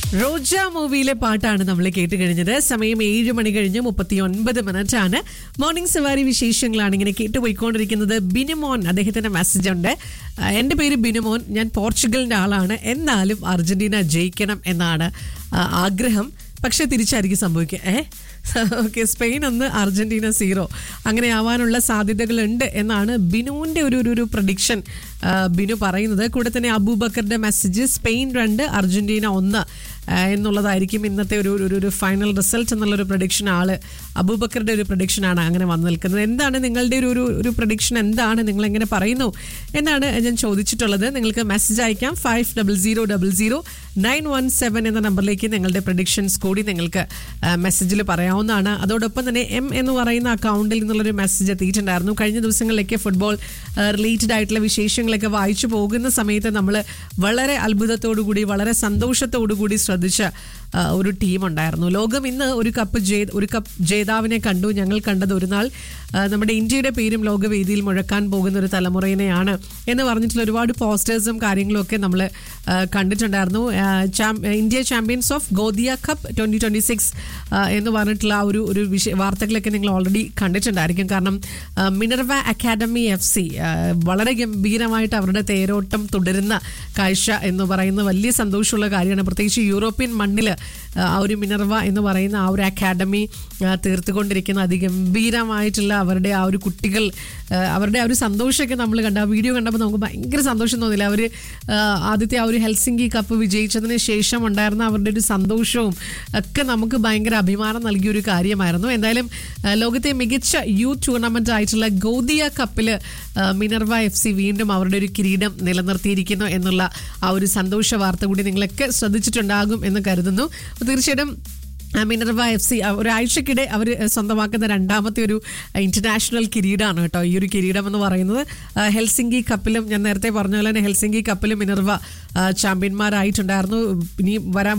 റോജ മൂവിയിലെ പാട്ടാണ് നമ്മൾ കേട്ട് കഴിഞ്ഞത് സമയം ഏഴ് മണി കഴിഞ്ഞ് മുപ്പത്തി ഒൻപത് മിനിറ്റ് ആണ് മോർണിംഗ് സവാരി വിശേഷങ്ങളാണ് ഇങ്ങനെ കേട്ടുപോയിക്കൊണ്ടിരിക്കുന്നത് ബിനുമോൻ അദ്ദേഹത്തിന്റെ മെസ്സേജ് ഉണ്ട് ആ, എൻ്റെ പേര് ബിനുമോൻ ഞാൻ പോർച്ചുഗലിന്റെ ആളാണ് എന്നാലും അർജന്റീന ജയിക്കണം എന്നാണ് ആ, ആഗ്രഹം പക്ഷെ തിരിച്ചായിരിക്കും സംഭവിക്കുക ഏ ഓക്കെ സ്പെയിൻ ഒന്ന് അർജന്റീന സീറോ അങ്ങനെ ആവാനുള്ള സാധ്യതകളുണ്ട് എന്നാണ് ബിനുവിന്റെ ഒരു ഒരു- ഒരു പ്രഡിക്ഷൻ ബിനു പറയുന്നത് കൂടെ തന്നെ അബൂബക്കറിന്റെ മെസ്സേജ് സ്പെയിൻ രണ്ട് അർജന്റീന ഒന്ന് ആ, എന്നുള്ളതായിരിക്കും ഇന്നത്തെ ഒരു ഒരു- ഒരു ഫൈനൽ റിസൾട്ട് എന്നുള്ളൊരു പ്രഡിക്ഷൻ ആള് അബൂബക്കറുടെ ഒരു പ്രഡിക്ഷൻ ആണ് അങ്ങനെ വന്നു നിൽക്കുന്നത് എന്താണ് നിങ്ങളുടെ ഒരു ഒരു ഒരു പ്രഡിക്ഷൻ എന്താണ് നിങ്ങൾ എങ്ങനെ പറയുന്നു എന്നാണ് ഞാൻ ചോദിച്ചിട്ടുള്ളത് നിങ്ങൾക്ക് മെസ്സേജ് അയക്കാം five double zero double zero nine one seven എന്ന നമ്പറിലേക്ക് നിങ്ങളുടെ പ്രഡിക്ഷൻസ് കൂടി നിങ്ങൾക്ക് മെസ്സേജിൽ പറയാവുന്നതാണ് അതോടൊപ്പം തന്നെ എം എന്ന് പറയുന്ന അക്കൗണ്ടിൽ നിന്നുള്ളൊരു മെസ്സേജ് എത്തിയിട്ടുണ്ടായിരുന്നു കഴിഞ്ഞ ദിവസങ്ങളിലേക്ക് ഫുട്ബോൾ റിലേറ്റഡ് ആയിട്ടുള്ള വിശേഷങ്ങളൊക്കെ വായിച്ചു പോകുന്ന സമയത്ത് നമ്മൾ വളരെ അത്ഭുതത്തോടു കൂടി വളരെ സന്തോഷത്തോടു കൂടി ശ്രദ്ധിച്ച ആ, ഒരു ടീം ഉണ്ടായിരുന്നു ലോകം ഇന്ന് ഒരു കപ്പ് ജേ ഒരു കപ്പ് ജേതാവിനെ കണ്ടു ഞങ്ങൾ കണ്ടത് ഒരു നാൾ ആ, നമ്മുടെ ഇന്ത്യയുടെ പേരും ലോകവേദിയിൽ മുഴക്കാൻ പോകുന്ന ഒരു തലമുറയിനെയാണ് എന്ന് പറഞ്ഞിട്ടുള്ള ഒരുപാട് പോസ്റ്റേഴ്സും കാര്യങ്ങളും ഒക്കെ നമ്മൾ കണ്ടിട്ടുണ്ടായിരുന്നു ആ, ചാം- ഇന്ത്യ ചാമ്പ്യൻസ് ഓഫ് ഗോദിയ കപ്പ് ട്വന്റി ട്വന്റി സിക്സ് എന്ന് പറഞ്ഞിട്ടുള്ള ആ ഒരു ഒരു വിഷയ വാർത്തകളൊക്കെ നിങ്ങൾ ഓൾറെഡി കണ്ടിട്ടുണ്ടായിരിക്കും കാരണം ആ, മിനർവ അക്കാഡമി എഫ് സി വളരെ ഗംഭീരമായിട്ട് അവരുടെ തേരോട്ടം തുടരുന്ന കാഴ്ച എന്ന് പറയുന്ന വലിയ സന്തോഷമുള്ള കാര്യമാണ് പ്രത്യേകിച്ച് യൂറോപ്യൻ മണ്ണിൽ ആ ഒരു മിനർവ എന്ന് പറയുന്ന ആ ഒരു അക്കാഡമി ആ, തീർത്തുകൊണ്ടിരിക്കുന്ന അതിഗംഭീരമായിട്ടുള്ള അവരുടെ ആ ഒരു കുട്ടികൾ ആ, അവരുടെ ആ ഒരു സന്തോഷമൊക്കെ നമ്മൾ കണ്ട ആ വീഡിയോ കണ്ടപ്പോൾ നമുക്ക് ഭയങ്കര സന്തോഷം തോന്നില്ല അവർ ആദ്യത്തെ ആ ഒരു ഹെൽസിംഗി കപ്പ് വിജയിച്ചതിന് ശേഷം ഉണ്ടായിരുന്ന അവരുടെ ഒരു സന്തോഷവും ഒക്കെ നമുക്ക് ഭയങ്കര അഭിമാനം നൽകിയ ഒരു കാര്യമായിരുന്നു എന്തായാലും ആ, ലോകത്തെ മികച്ച യൂത്ത് ടൂർണമെന്റ് ആയിട്ടുള്ള ഗോദിയ കപ്പിൽ മിനർവ എഫ് സി വീണ്ടും അവരുടെ ഒരു കിരീടം നിലനിർത്തിയിരിക്കുന്നു എന്നുള്ള ആ ഒരു സന്തോഷ വാർത്ത കൂടി നിങ്ങളൊക്കെ ശ്രദ്ധിച്ചിട്ടുണ്ടാകും എന്ന് കരുതുന്നു അപ്പോൾ തീർച്ചയായിട്ടും ആ, മിനർവ എഫ് സി ഒരാഴ്ചക്കിടെ അവർ സ്വന്തമാക്കുന്ന രണ്ടാമത്തെ ഒരു ഇന്റർനാഷണൽ കിരീടമാണ് കേട്ടോ ഈ ഒരു കിരീടം എന്ന് പറയുന്നത് ആ, ഹെൽസിംഗി കപ്പിലും ഞാൻ നേരത്തെ പറഞ്ഞ പോലെ തന്നെ ഹെൽസിംഗി കപ്പിലും മിനർവ ആ, ചാമ്പ്യന്മാരായിട്ടുണ്ടായിരുന്നു ഇനി വരാൻ